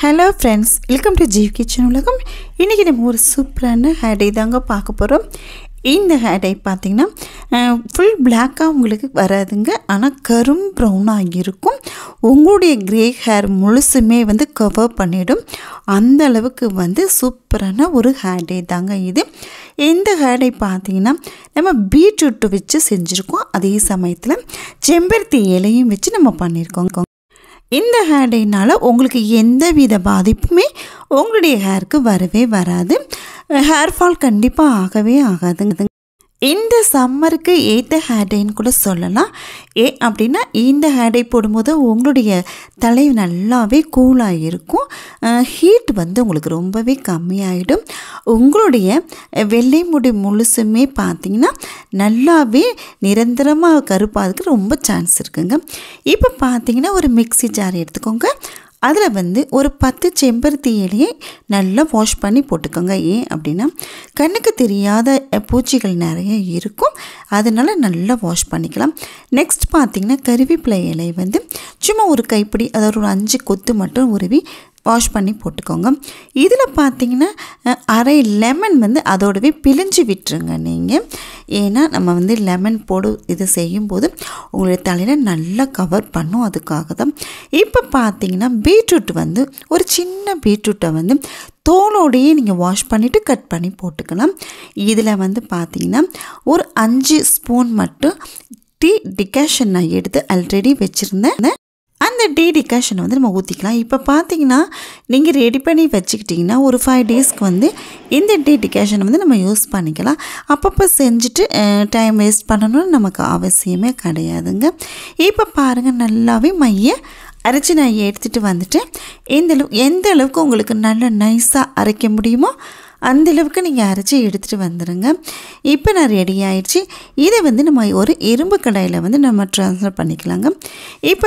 hello friends welcome to Jeev kitchen உலகம் இன்றைக்கி நம்ம ஒரு சூப்பரான ஹேர் டை தாங்க பார்க்க போகிறோம் இந்த ஹேர் டை பார்த்திங்கன்னா ஃபுல் பிளாக்காக உங்களுக்கு வராதுங்க ஆனால் கரும் ப்ரௌனாக இருக்கும் உங்களுடைய கிரே ஹேர் முழுசுமே வந்து கவர் பண்ணிடும் அந்த அளவுக்கு வந்து சூப்பரான ஒரு ஹேர் டை தாங்க இது இந்த ஹேர் டை பார்த்திங்கன்னா நம்ம பீட்ரூட் வச்சு செஞ்சுருக்கோம் அதே சமயத்தில் செம்பருத்தி இலையும் வச்சு நம்ம பண்ணியிருக்கோம் இந்த ஹேர் டேனால் உங்களுக்கு எந்த வித பாதிப்புமே உங்களுடைய ஹேருக்கு வரவே வராது ஹேர் ஃபால் கண்டிப்பாக ஆகவே ஆகாதுங்க இந்த சம்மருக்கு ஏற்ற ஹேர் டேன்னு கூட சொல்லலாம் ஏ அப்படின்னா இந்த ஹேர் டே போடும்போது உங்களுடைய தலை நல்லாவே கூலாக இருக்கும் ஹீட் வந்து உங்களுக்கு ரொம்பவே கம்மியாயிடும் உங்களுடைய வெள்ளை முடி முழுசுமே பார்த்தீங்கன்னா நல்லாவே நிரந்தரமாக கருப்பாதுக்கு ரொம்ப சான்ஸ் இருக்குங்க இப்போ பார்த்தீங்கன்னா ஒரு மிக்ஸி ஜார் எடுத்துக்கோங்க அதில் வந்து ஒரு பத்து செம்பருத்தி இலையை நல்லா வாஷ் பண்ணி போட்டுக்கோங்க ஏன் அப்படின்னா கண்ணுக்கு தெரியாத பூச்சிகள் நிறைய இருக்கும் அதனால் நல்லா வாஷ் பண்ணிக்கலாம் நெக்ஸ்ட் பார்த்திங்கன்னா கருவேப்பிலை இலை வந்து சும்மா ஒரு கைப்பிடி அதாவது ஒரு அஞ்சு கொத்து மட்டும் உருவி வாஷ் பண்ணி போட்டுக்கோங்க இதில் பார்த்தீங்கன்னா அரை லெமன் வந்து அதோடவே பிழிஞ்சு விட்டுருங்க நீங்கள் ஏன்னா நம்ம வந்து லெமன் போடு இது செய்யும்போது உங்களுடைய தலையில் நல்லா கவர் பண்ணும் அதுக்காக தான் இப்போ பார்த்தீங்கன்னா பீட்ரூட் வந்து ஒரு சின்ன பீட்ரூட்டை வந்து தோலோடையே நீங்கள் வாஷ் பண்ணிவிட்டு கட் பண்ணி போட்டுக்கலாம் இதில் வந்து பார்த்தீங்கன்னா ஒரு அஞ்சு ஸ்பூன் மட்டும் டீ டிகாஷன் நான் எடுத்து ஆல்ரெடி வச்சுருந்தேன் அந்த டீ டிகாஷனை வந்து நம்ம ஊற்றிக்கலாம் இப்போ பார்த்தீங்கன்னா நீங்கள் ரெடி பண்ணி வச்சுக்கிட்டிங்கன்னா ஒரு ஃபைவ் டேஸ்க்கு வந்து இந்த டீ டிகாஷனை வந்து நம்ம யூஸ் பண்ணிக்கலாம் அப்பப்போ செஞ்சுட்டு டைம் வேஸ்ட் பண்ணணும்னு நமக்கு அவசியமே கிடையாதுங்க இப்போ பாருங்கள் நல்லாவே மைய அரைச்சி நான் எடுத்துகிட்டு வந்துட்டேன் எந்த அளவு எந்த அளவுக்கு உங்களுக்கு நல்ல நைஸாக அரைக்க முடியுமோ அந்தளவுக்கு நீங்கள் அரைச்சி எடுத்துகிட்டு வந்துடுங்க இப்போ நான் ரெடி ஆயிடுச்சு இதை வந்து நம்ம ஒரு இரும்பு கடாயில் வந்து நம்ம ட்ரான்ஸ்ஃபர் பண்ணிக்கலாங்க இப்போ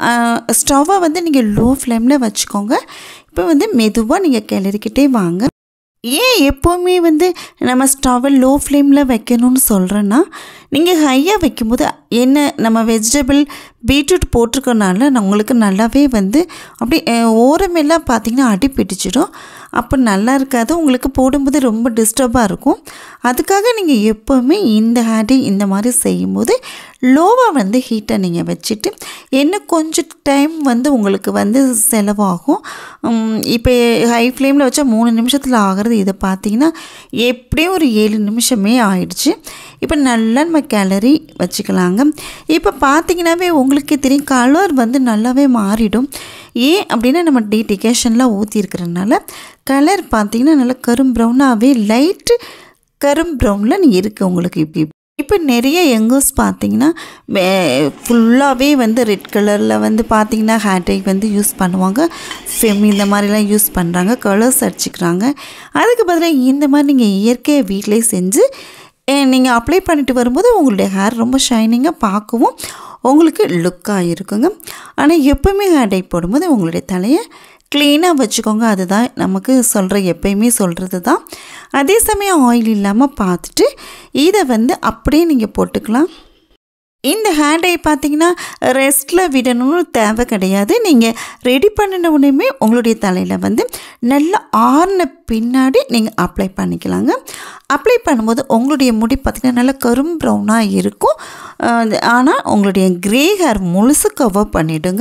ஸ்டவ்வை வந்து நீங்கள் லோ ஃப்ளேமில் வச்சுக்கோங்க இப்போ வந்து மெதுவாக நீங்கள் கிளறிக்கிட்டே வாங்க ஏன் எப்போவுமே வந்து நம்ம ஸ்டவ்வை லோ ஃப்ளேமில் வைக்கணும்னு சொல்கிறேன்னா நீங்கள் ஹையாக வைக்கும்போது என்ன நம்ம வெஜிடபிள் பீட்ரூட் போட்டிருக்கனால உங்களுக்கு நல்லாவே வந்து அப்படி ஓரமெல்லாம் பார்த்திங்கன்னா அடி பிடிச்சிடும் அப்போ நல்லா இருக்காது உங்களுக்கு போடும்போது ரொம்ப டிஸ்டர்பாக இருக்கும் அதுக்காக நீங்கள் எப்போவுமே இந்த ஹேடி இந்த மாதிரி செய்யும்போது லோவாக வந்து ஹீட்டை நீங்கள் வச்சுட்டு என்ன கொஞ்சம் டைம் வந்து உங்களுக்கு வந்து செலவாகும் இப்போ ஹை ஃப்ளேமில் வச்சா மூணு நிமிஷத்தில் ஆகிறது இதை பார்த்தீங்கன்னா எப்படியும் ஒரு ஏழு நிமிஷமே ஆயிடுச்சு இப்போ நல்லா நம்ம கேலரி வச்சுக்கலாங்க இப்போ பார்த்தீங்கன்னாவே உங்களுக்கே தெரியும் கலர் வந்து நல்லாவே மாறிடும் ஏன் அப்படின்னா நம்ம டீடிகேஷன்லாம் ஊற்றிருக்கிறதுனால கலர் பார்த்தீங்கன்னா நல்லா கரும் ப்ரௌனாகவே லைட்டு கரும் ப்ரௌனில் நீ இருக்குது உங்களுக்கு இப்படி இப்போ நிறைய யங்கர்ஸ் பார்த்தீங்கன்னா ஃபுல்லாகவே வந்து ரெட் கலரில் வந்து பார்த்தீங்கன்னா ஹேர் வந்து யூஸ் பண்ணுவாங்க ஃபெம் இந்த மாதிரிலாம் யூஸ் பண்ணுறாங்க கலர்ஸ் அடிச்சுக்கிறாங்க அதுக்கு பதிலாக இந்த மாதிரி நீங்கள் இயற்கையை வீட்டிலே செஞ்சு நீங்கள் அப்ளை பண்ணிட்டு வரும்போது உங்களுடைய ஹேர் ரொம்ப ஷைனிங்காக பார்க்கவும் உங்களுக்கு லுக்காக இருக்குங்க ஆனால் எப்போவுமே ஹேர் டை போடும்போது உங்களுடைய தலையை க்ளீனாக வச்சுக்கோங்க அதுதான் நமக்கு சொல்கிற எப்பயுமே சொல்கிறது தான் அதே சமயம் ஆயில் இல்லாமல் பார்த்துட்டு இதை வந்து அப்படியே நீங்கள் போட்டுக்கலாம் இந்த ஹேர் டை பார்த்தீங்கன்னா ரெஸ்ட்டில் விடணும்னு தேவை கிடையாது நீங்கள் ரெடி பண்ணின உடனே உங்களுடைய தலையில் வந்து நல்லா ஆறின பின்னாடி நீங்கள் அப்ளை பண்ணிக்கலாங்க அப்ளை பண்ணும்போது உங்களுடைய முடி பார்த்திங்கன்னா நல்லா கரும் ப்ரௌனாக இருக்கும் ஆனால் உங்களுடைய க்ரே ஹேர் முழுசு கவர் பண்ணிவிடுங்க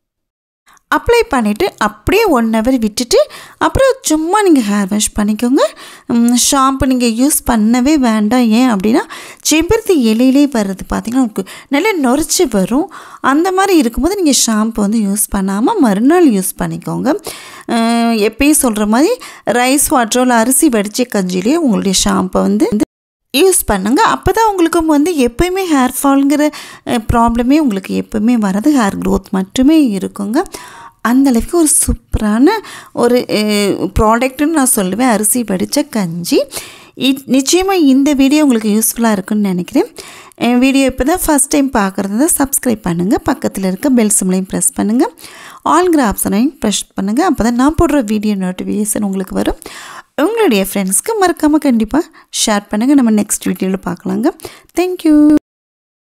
அப்ளை பண்ணிவிட்டு அப்படியே ஒன் ஹவர் விட்டுட்டு அப்புறம் சும்மா நீங்கள் ஹேர் வாஷ் பண்ணிக்கோங்க ஷாம்பு நீங்கள் யூஸ் பண்ணவே வேண்டாம் ஏன் அப்படின்னா செம்பருத்தி இலையிலே வர்றது பார்த்திங்கன்னா உங்களுக்கு நல்லா நொறிச்சி வரும் அந்த மாதிரி இருக்கும்போது நீங்கள் ஷாம்பு வந்து யூஸ் பண்ணாமல் மறுநாள் யூஸ் பண்ணிக்கோங்க எப்பயும் சொல்கிற மாதிரி ரைஸ் வாட்டரோ இல்லை அரிசி வடித்த கஞ்சிலேயே உங்களுடைய ஷாம்பை வந்து யூஸ் பண்ணுங்க அப்போ தான் உங்களுக்கு வந்து எப்போயுமே ஹேர் ஃபால்ங்கிற ப்ராப்ளமே உங்களுக்கு எப்போயுமே வராது ஹேர் க்ரோத் மட்டுமே இருக்குங்க அந்த அளவுக்கு ஒரு சூப்பரான ஒரு ப்ராடக்ட்டுன்னு நான் சொல்லுவேன் அரிசி வடித்த கஞ்சி நிச்சயமாக இந்த வீடியோ உங்களுக்கு யூஸ்ஃபுல்லாக இருக்குன்னு நினைக்கிறேன் வீடியோ இப்போ தான் ஃபஸ்ட் டைம் பார்க்குறது தான் சப்ஸ்கிரைப் பண்ணுங்கள் பக்கத்தில் இருக்க பெல் சிம்லையும் ப்ரெஸ் பண்ணுங்கள் ஆல்கிற ஆப்ஷனையும் ப்ரெஸ் பண்ணுங்கள் அப்போ தான் நான் போடுற வீடியோ நோட்டிஃபிகேஷன் உங்களுக்கு வரும் உங்களுடைய ஃப்ரெண்ட்ஸ்க்கு மறக்காமல் கண்டிப்பாக ஷேர் பண்ணுங்கள் நம்ம நெக்ஸ்ட் வீடியோவில் பார்க்கலாங்க தேங்க்யூ